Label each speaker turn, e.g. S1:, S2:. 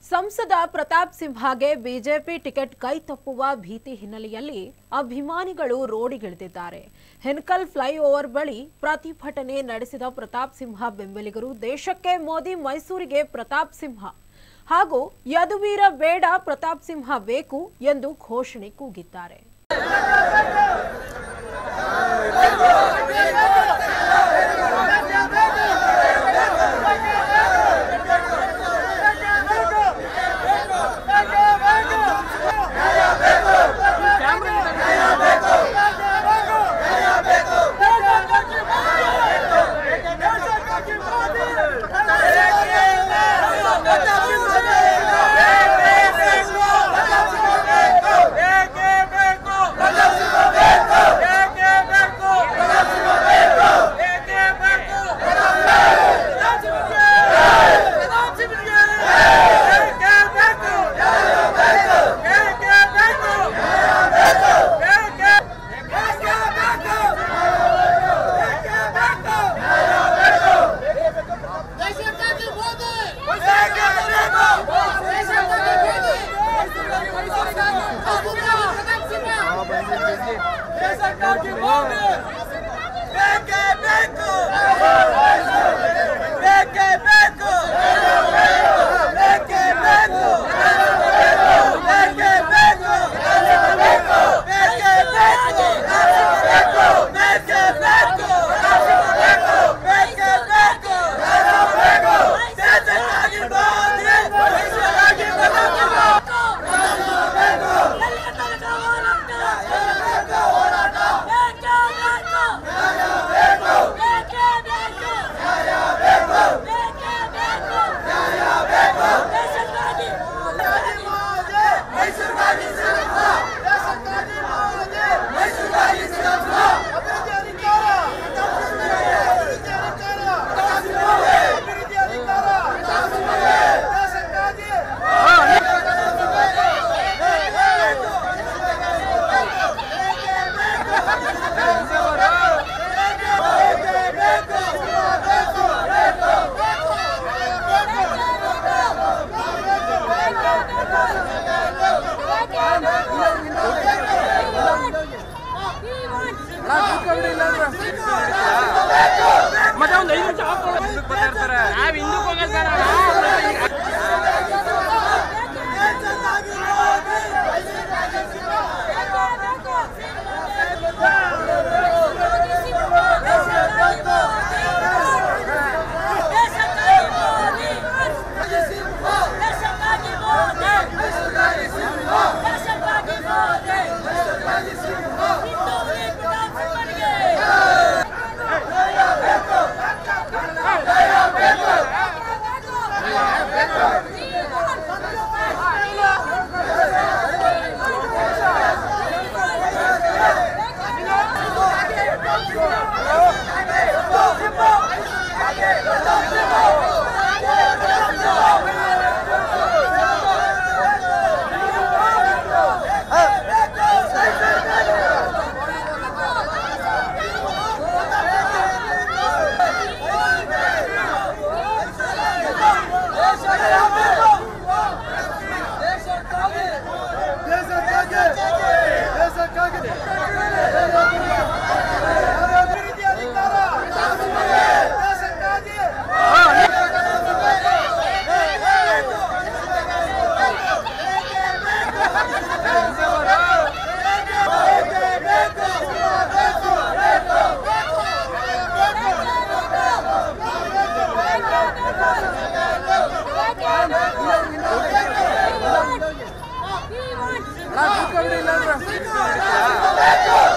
S1: ಸಂಸದ Pratap ಸಿಂಹಗೆ BJP ticket ಕೈ ತಪ್ಪುವ ಭೀತಿ ಹಿನ್ನೆಲೆಯಲ್ಲಿ ಅಭಿಮಾನಿಗಳು ರೋಡಿಗಿಳಿದಿದ್ದಾರೆ ಹೆನ್ಕಲ್ ಫ್ಲೈಓವರ್ ಬಳಿ ಪ್ರತಿಭಟನೆ ನಡೆಸಿದ ಪ್ರತಾಪ್ ಸಿಂಹ ಬೆಂಬಲಿಗರು ದೇಶಕ್ಕೆ ಮೋದಿ ಮೈಸೂರಿಗೆ ಪ್ರತಾಪ್ ಸಿಂಹ ಹಾಗೂ ಯದುವೀರ ಬೇಡ ಪ್ರತಾಪ್ ಸಿಂಹ ಬೇಕು ಎಂದು ಘೋಷಣೆ ಕೂಗಿದ್ದಾರೆ
S2: ದೇಶಕ್ಕಾಗಿ ಮೋದಿ ದೇಶಕ್ಕಾಗಿ ಮೋದಿ ಬೇಕೇ ಬೇಕು ಬೇಕೇ ಬೇಕು ಬೇಕೇ ಬೇಕು ಬೇಕೇ ಬೇಕು ಬೇಕೇ ಬೇಕು ಬೇಕೇ ಬೇಕು ಬೇಕೇ ಬೇಕು ದೇಶಕ್ಕಾಗಿ ಮೋದಿ ದೇಶಕ್ಕಾಗಿ ಮೈಸೂರಿಗಾಗಿ ದೇಶಕ್ಕಾಗಿ ಮೋದಿ ಮೈಸೂರಿಗಾಗಿ ಅಭಿವೃದ್ಧಿ ಅಧಿಕಾರ ಅಭಿವೃದ್ಧಿ ಅಧಿಕಾರ ಅಭಿವೃದ್ಧಿ ಅಧಿಕಾರ ದೇಶಕ್ಕಾಗಿ
S3: ಮತ್ತೆ ಒಂದು ಐದು ನಿಮಿಷ ಆಫ್ ಮುಂದಕ್ಕೆ ಬರ್ತಾ ಇರ್ತಾರೆ ನಾವ್ ಹಿಂದಕ್ಕೆ ಹೋಗೋದು ಬೇಡ
S2: ದೇಶಕ್ಕಾಗಿ ಮೋದಿ ದೇಶಕ್ಕಾಗಿ ದೇಶಕ್ಕಾಗಿ ಅಭಿವೃದ್ಧಿ ಅಧಿಕಾರ ದೇಶಕ್ಕಾಗಿ
S3: ಇಲ್ಲ ಅಂದ್ರೆ